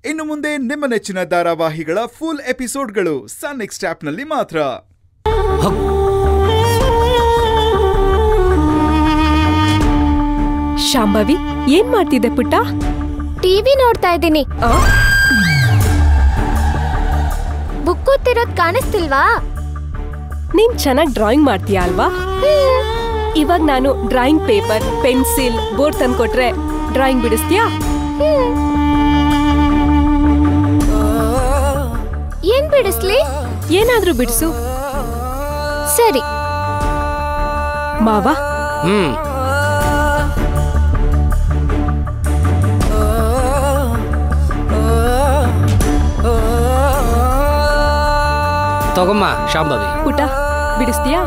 ಇನ್ನು ಮುಂದೆ ನಿಮ್ಮ ನೆಚ್ಚಿನ ಧಾರಾವಾಹಿಗಳ ಫುಲ್ ಎಪಿಸೋಡ್ಗಳು ಸನ್ ನೆಕ್ಸ್ಟ್ ಆಪ್ನಲ್ಲಿ ಮಾತ್ರ ಶಾಂಭವಿ ಏನ್ ಮಾಡ್ತಿದ್ದೆ ಪುಟ್ಟ ಟಿವಿ ನೋಡ್ತಾ ಇದ್ದೀನಿ ಆ? ಬುಕ್ ಓದ್ತಿರೋದ್ ಕಾಣಿಸ್ತಿಲ್ವಾ ನೀನ್ ಚೆನ್ನಾಗಿ ಡ್ರಾಯಿಂಗ್ ಮಾಡ್ತೀಯಾ ಅಲ್ವಾ ಇವಾಗ ನಾನು ಡ್ರಾಯಿಂಗ್ ಪೇಪರ್ ಪೆನ್ಸಿಲ್ ಬೋರ್ಡ್ ತಂದ್ಕೊಟ್ರೆ ಡ್ರಾಯಿಂಗ್ ಬಿಡಿಸ್ತೀಯಾ ಏನ್ ಬಿಡಿಸ್ಲಿ ಏನಾದ್ರೂ ಬಿಡಿಸು ಸರಿ ಮಾವ ಹ್ಮ್ ತಗೊಮ್ಮ ಶಾಂಭವಿ ಪುಟ್ಟ ಬಿಡಿಸ್ತೀಯಾ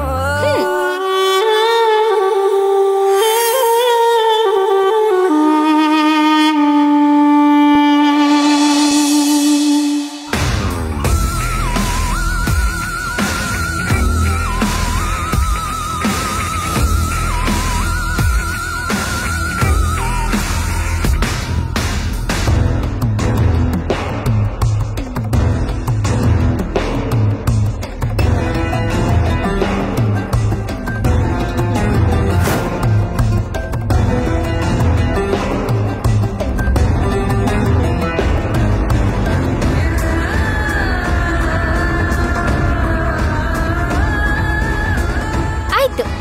ಆಯ್ತು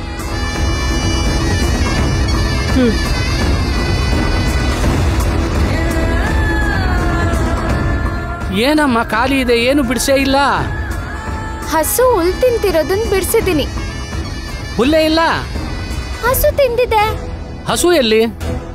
ಏನಮ್ಮ ಖಾಲಿ ಇದೆ ಏನು ಬಿಡಿಸೇ ಇಲ್ಲ ಹಸು ಹುಲ್ ತಿಂತಿರೋದನ್ ಬಿಡ್ಸಿದೀನಿ ಹುಲ್ಲೇ ಇಲ್ಲ ಹಸು ತಿಂದಿದೆ ಹಸು ಎಲ್ಲಿ